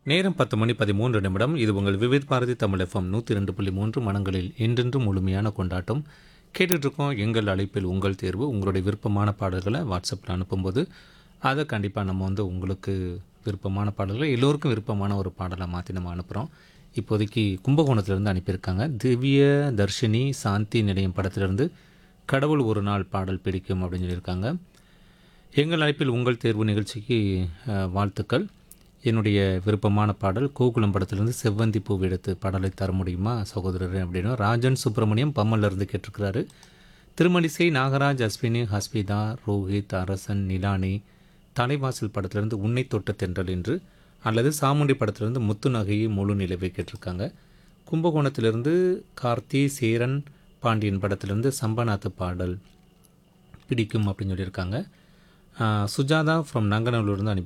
நேரம் பத்து மணி பதிமூன்று நிமிடம் இது உங்கள் விவித் பாரதி தமிழ் எஃப்எம் நூற்றி ரெண்டு புள்ளி மூன்று மனங்களில் என்றென்றும் முழுமையான கொண்டாட்டம் கேட்டுட்ருக்கோம் எங்கள் அழைப்பில் உங்கள் தேர்வு உங்களுடைய விருப்பமான பாடல்களை வாட்ஸ்அப்பில் அனுப்பும்போது அதை கண்டிப்பாக நம்ம வந்து உங்களுக்கு விருப்பமான பாடல்களை எல்லோருக்கும் விருப்பமான ஒரு பாடலை மாற்றி நம்ம அனுப்புகிறோம் இப்போதைக்கு கும்பகோணத்திலேருந்து அனுப்பியிருக்காங்க திவ்ய தர்ஷினி சாந்தி நிலையம் படத்திலிருந்து கடவுள் ஒரு நாள் பாடல் பிடிக்கும் அப்படின்னு சொல்லியிருக்காங்க எங்கள் அழைப்பில் உங்கள் தேர்வு நிகழ்ச்சிக்கு அஹ், வாழ்த்துக்கள் என்னுடைய விருப்பமான பாடல் கோகுலம் படத்திலிருந்து செவ்வந்தி பூ எடுத்து பாடலை தர முடியுமா சகோதரர் அப்படின்னு ராஜன் சுப்பிரமணியம் பம்மல்ல இருந்து கேட்டிருக்கிறாரு திருமணிசை நாகராஜ் அஸ்வினி ஹஸ்பிதா ரோஹித் அரசன் நிலானி தலைவாசல் படத்திலிருந்து உன்னை தொட்ட தென்றல் என்று அல்லது சாமுண்டி படத்திலிருந்து முத்து நகையை முழு நிலவை கேட்டிருக்காங்க கும்பகோணத்திலிருந்து கார்த்தி சேரன் பாண்டியன் படத்திலிருந்து சம்பநாத்து பாடல் பிடிக்கும் அப்படின்னு சொல்லியிருக்காங்க ஆஹ் சுஜாதா ஃப்ரம் நங்கநல்லூர்லேருந்து அனுப்பி